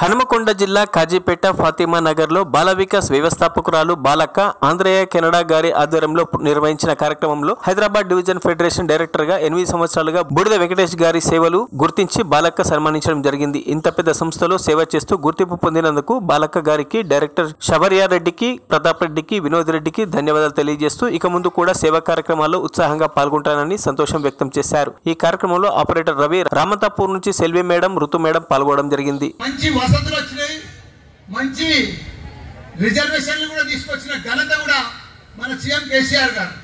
హనుమకొండ జిల్లా కాజీపేట ఫాతిమా నగర్లో బాల వికాస్ వ్యవస్థాపకురాలు బాలక్క ఆంధ్రయ కెనడా గారి ఆధ్వర్యంలో నిర్వహించిన కార్యక్రమంలో హైదరాబాద్ డివిజన్ ఫెడరేషన్ డైరెక్టర్ గా ఎనిమిది సంవత్సరాలుగా బుడిద వెంకటేష్ గారి సేవలు గుర్తించి బాలక్క సన్మానించడం జరిగింది ఇంత పెద్ద సంస్థలో సేవ చేస్తూ గుర్తింపు పొందినందుకు బాలక్క గారికి డైరెక్టర్ శబర్యారెడ్డికి ప్రతాప్ రెడ్డికి వినోద్ రెడ్డికి ధన్యవాదాలు తెలియజేస్తూ ఇక ముందు కూడా సేవా కార్యక్రమాల్లో ఉత్సాహంగా పాల్గొంటానని సంతోషం వ్యక్తం చేశారు ఈ కార్యక్రమంలో ఆపరేటర్ రవి రామంతాపూర్ నుంచి సెల్వి మేడం ఋతు మేడం పాల్గొనడం జరిగింది మంచి వసతులు వచ్చినాయి మంచి రిజర్వేషన్లు కూడా తీసుకొచ్చిన ఘనత కూడా మన సీఎం కేసీఆర్ గారు